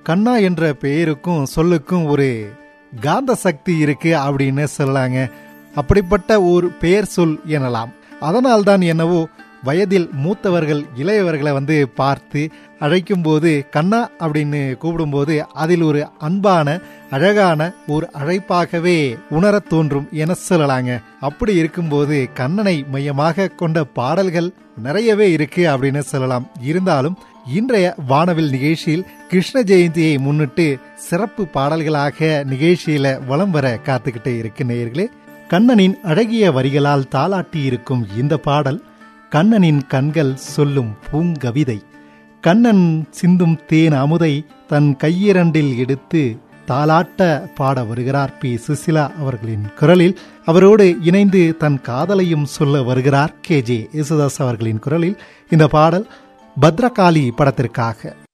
கண்ணா என்ற பெயருக்கும் சொல்லுக்கும் ஒரு காந்த சக்தி இருக்கு அப்படின்னு சொல்லலாங்க அப்படிப்பட்ட ஒரு பெயர் சொல் எனலாம் அதனால்தான் என்னவோ வயதில் மூத்தவர்கள் இளையவர்களை வந்து பார்த்து அழைக்கும்போது கண்ணா அப்படின்னு கூப்பிடும்போது அதில் ஒரு அன்பான அழகான ஒரு அழைப்பாகவே உணரத் தோன்றும் என சொல்லலாங்க அப்படி இருக்கும்போது கண்ணனை மையமாக கொண்ட பாடல்கள் நிறையவே இருக்கு அப்படின்னு சொல்லலாம் இருந்தாலும் இன்றைய வானவில் நிகழ்ச்சியில் கிருஷ்ண ஜெயந்தியை முன்னிட்டு சிறப்பு பாடல்களாக நிகழ்ச்சியில வலம் வர காத்துக்கிட்டே இருக்கு நேயர்களே கண்ணனின் அழகிய வரிகளால் தாளாட்டி இருக்கும் இந்த பாடல் கண்ணனின் கண்கள் சொல்லும் பூங்கவிதை கண்ணன் சிந்தும் தேன் அமுதை தன் கையிரண்டில் எடுத்து தாலாட்ட பாட வருகிறார் பி சுசிலா அவர்களின் குரலில் அவரோடு இணைந்து தன் காதலையும் சொல்ல வருகிறார் கே ஜே யேசுதாஸ் அவர்களின் குரலில் இந்த பாடல் பத்ரகாளி படத்திற்காக